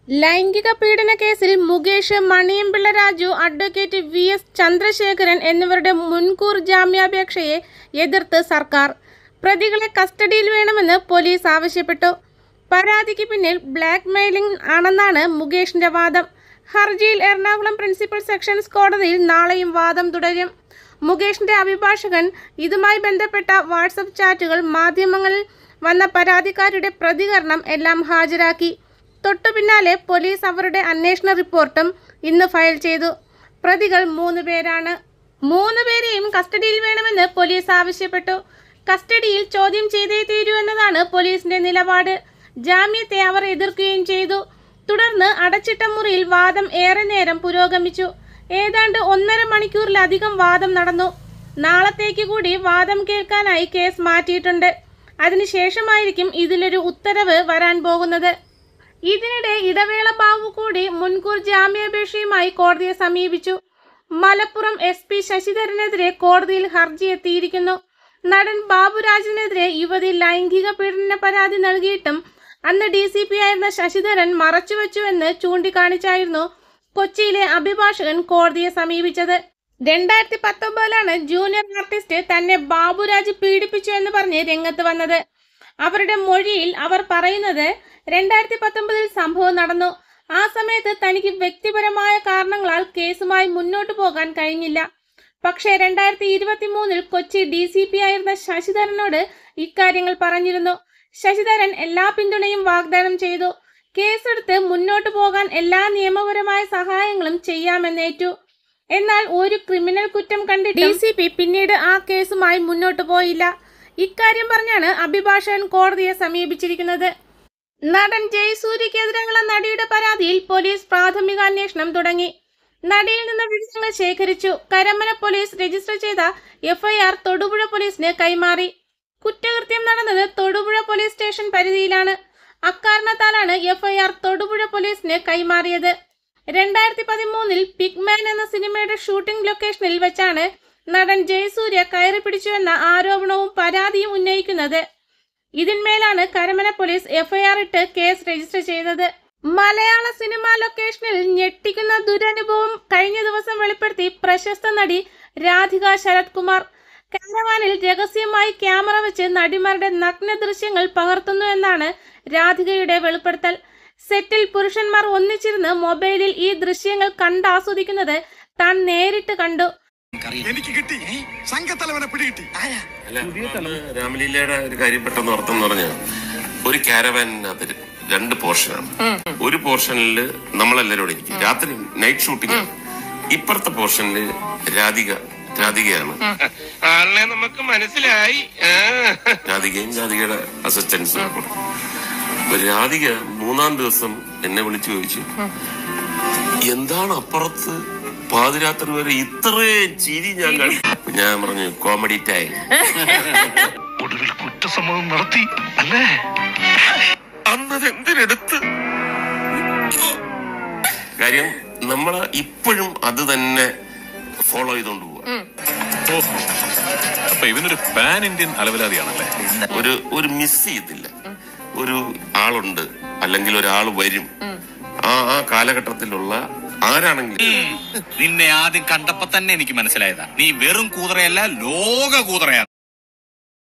ലൈംഗിക പീഡന കേസിൽ Mukesh Maniyanpilla Raju advocate V S Chandrasekharan എന്നിവരുടെ മുൻകൂർ ജാമ്യാപേക്ഷയെ എതിർത്ത് സർക്കാർ പ്രതികളെ കസ്റ്റഡിയിൽ വേണമെന്ന് പോലീസ് ആവശ്യപ്പെട്ടു പരാതിക്ക് പിന്നിൽ ബ്ലാക്ക് മെയിലിംഗ് ആണെന്നാണ് മുകേഷിന്റെ വാദം ഹർജിയിൽ എറണാകുളം പ്രിൻസിപ്പൽ സെഷൻസ് കോടതിയിൽ നാളെയും വാദം തുടരും മുകേഷിന്റെ അഭിഭാഷകൻ ഇതുമായി ബന്ധപ്പെട്ട വാട്സപ്പ് ചാറ്റുകൾ മാധ്യമങ്ങളിൽ വന്ന പരാതിക്കാരുടെ പ്രതികരണം എല്ലാം ഹാജരാക്കി തൊട്ടു പിന്നാലെ പോലീസ് അവരുടെ അന്വേഷണ റിപ്പോർട്ടും ഇന്ന് ഫയൽ ചെയ്തു പ്രതികൾ മൂന്ന് പേരാണ് മൂന്ന് പേരെയും കസ്റ്റഡിയിൽ വേണമെന്ന് പോലീസ് ആവശ്യപ്പെട്ടു കസ്റ്റഡിയിൽ ചോദ്യം ചെയ്തേ തീരൂ എന്നതാണ് പോലീസിന്റെ നിലപാട് ജാമ്യത്തെ അവർ എതിർക്കുകയും ചെയ്തു തുടർന്ന് അടച്ചിട്ട മുറിയിൽ വാദം ഏറെ നേരം പുരോഗമിച്ചു ഏതാണ്ട് ഒന്നര മണിക്കൂറിലധികം വാദം നടന്നു നാളത്തേക്ക് കൂടി വാദം കേൾക്കാനായി കേസ് മാറ്റിയിട്ടുണ്ട് അതിനുശേഷമായിരിക്കും ഇതിലൊരു ഉത്തരവ് വരാൻ പോകുന്നത് ഇതിനിടെ ഇടവേള ബാബു കൂടി മുൻകൂർ ജാമ്യാപേക്ഷയുമായി കോടതിയെ സമീപിച്ചു മലപ്പുറം എസ് പി ശശിധരനെതിരെ കോടതിയിൽ ഹർജി എത്തിയിരിക്കുന്നു നടൻ ബാബുരാജിനെതിരെ യുവതി ലൈംഗിക പീഡന പരാതി നൽകിയിട്ടും അന്ന് ഡി സി പി ആയിരുന്ന ശശിധരൻ മറച്ചുവെച്ചുവെന്ന് ചൂണ്ടിക്കാണിച്ചായിരുന്നു കൊച്ചിയിലെ അഭിഭാഷകൻ കോടതിയെ സമീപിച്ചത് രണ്ടായിരത്തി പത്തൊമ്പതിലാണ് ജൂനിയർ ആർട്ടിസ്റ്റ് തന്നെ ബാബുരാജ് പീഡിപ്പിച്ചു എന്ന് പറഞ്ഞ് രംഗത്ത് വന്നത് അവരുടെ മൊഴിയിൽ അവർ പറയുന്നത് രണ്ടായിരത്തി പത്തൊമ്പതിൽ സംഭവം നടന്നു ആ സമയത്ത് തനിക്ക് വ്യക്തിപരമായ കാരണങ്ങളാൽ കേസുമായി മുന്നോട്ടു പോകാൻ കഴിഞ്ഞില്ല പക്ഷേ രണ്ടായിരത്തി ഇരുപത്തി മൂന്നിൽ കൊച്ചി ഡി സി പി ആയിരുന്ന ശശിധരനോട് ഇക്കാര്യങ്ങൾ പറഞ്ഞിരുന്നു ശശിധരൻ എല്ലാ പിന്തുണയും വാഗ്ദാനം ചെയ്തു കേസെടുത്ത് മുന്നോട്ടു പോകാൻ എല്ലാ നിയമപരമായ സഹായങ്ങളും ചെയ്യാമെന്നേറ്റു എന്നാൽ ഒരു ക്രിമിനൽ കുറ്റം കണ്ടിട്ട് ഡി സി പി പിന്നീട് ആ കേസുമായി മുന്നോട്ടു പോയില്ല ഇക്കാര്യം പറഞ്ഞാണ് അഭിഭാഷകൻ കോടതിയെ സമീപിച്ചിരിക്കുന്നത് നടൻ ജയസൂര്യക്കെതിരെയുള്ള നടിയുടെ പരാതിയിൽ പോലീസ് പ്രാഥമിക അന്വേഷണം തുടങ്ങി നടിയിൽ നിന്ന് വിവരങ്ങൾ ശേഖരിച്ചു കരമന പോലീസ് രജിസ്റ്റർ ചെയ്ത എഫ്ഐആർ തൊടുപുഴ പോലീസിന് കൈമാറി കുറ്റകൃത്യം നടന്നത് തൊടുപുഴ പോലീസ് സ്റ്റേഷൻ പരിധിയിലാണ് അക്കാരണത്താലാണ് എഫ്ഐആർ തൊടുപുഴ പോലീസിന് കൈമാറിയത് രണ്ടായിരത്തി പതിമൂന്നിൽ പിഗ്മാൻ എന്ന സിനിമയുടെ ഷൂട്ടിംഗ് ലൊക്കേഷനിൽ വെച്ചാണ് നടൻ ജയസൂര്യ കയറി പിടിച്ചുവെന്ന ആരോപണവും പരാതിയും ഉന്നയിക്കുന്നത് ഇതിന്മേലാണ് കരമന പോലീസ് എഫ്ഐആർ ഇട്ട് കേസ് രജിസ്റ്റർ ചെയ്തത് മലയാള സിനിമാ ലൊക്കേഷനിൽ ഞെട്ടിക്കുന്ന ദുരനുഭവം കഴിഞ്ഞ ദിവസം വെളിപ്പെടുത്തി പ്രശസ്ത നടി രാധിക ശരത് കുമാർ കാരവാനിൽ രഹസ്യമായി ക്യാമറ വെച്ച് നടിമാരുടെ നഗ്ന ദൃശ്യങ്ങൾ പകർത്തുന്നു എന്നാണ് രാധികയുടെ വെളിപ്പെടുത്തൽ സെറ്റിൽ പുരുഷന്മാർ ഒന്നിച്ചിരുന്ന് മൊബൈലിൽ ഈ ദൃശ്യങ്ങൾ കണ്ടാസ്വദിക്കുന്നത് താൻ നേരിട്ട് കണ്ടു എനിക്ക് കിട്ടി സംഘത്തലവനെ പിടികിട്ടി അല്ല അന്ന് രാമലീലയുടെ ഒരു കാര്യം പെട്ടെന്ന് ഓർത്തെന്ന് പറഞ്ഞ ഒരു കാരവാനിനകത്ത് രണ്ട് പോർഷനാണ് ഒരു പോർഷനിൽ നമ്മളെല്ലാരും കൂടെ ഇരിക്കും രാത്രി നൈറ്റ് ഷൂട്ടിംഗ് ആണ് ഇപ്പുറത്തെ പോർഷനിൽ രാധിക രാധികയാണ് ആളിനെ നമുക്ക് മനസ്സിലായി ആ. രാധികയും രാധികയുടെ അസിസ്റ്റൻസും കൂടെ അപ്പൊ രാധിക മൂന്നാം ദിവസം എന്നെ വിളിച്ചു ചോദിച്ചു എന്താണ് അപ്പുറത്ത് പാതിരാത്രി വരെ ഇത്രയും ചിരി ഞാൻ കണ്ടു അപ്പൊ ഞാൻ പറഞ്ഞു കോമഡി ടൈം ഒടുവിൽ കുറ്റസമ്മതം നടത്തി അല്ലേ അന്നത് എന്തിനെടുത്ത് കാര്യം നമ്മൾ ഇപ്പോഴും അത് തന്നെ ഫോളോ ചെയ്തോണ്ട് പോവാ അപ്പൊ ഇവനൊരു പാൻ ഇന്ത്യൻ അലവലാതിയാണല്ലേ ഒരു ഒരു മിസ് ചെയ്തില്ല ഒരു ആളുണ്ട് അല്ലെങ്കിൽ ഒരാൾ വരും ആ ആ കാലഘട്ടത്തിലുള്ള ആരാണെങ്കിലും നിന്നെ ആദ്യം കണ്ടപ്പോ തന്നെ എനിക്ക് മനസ്സിലായതാ നീ വെറും കൂതറയല്ല ലോക കൂതറയാണ്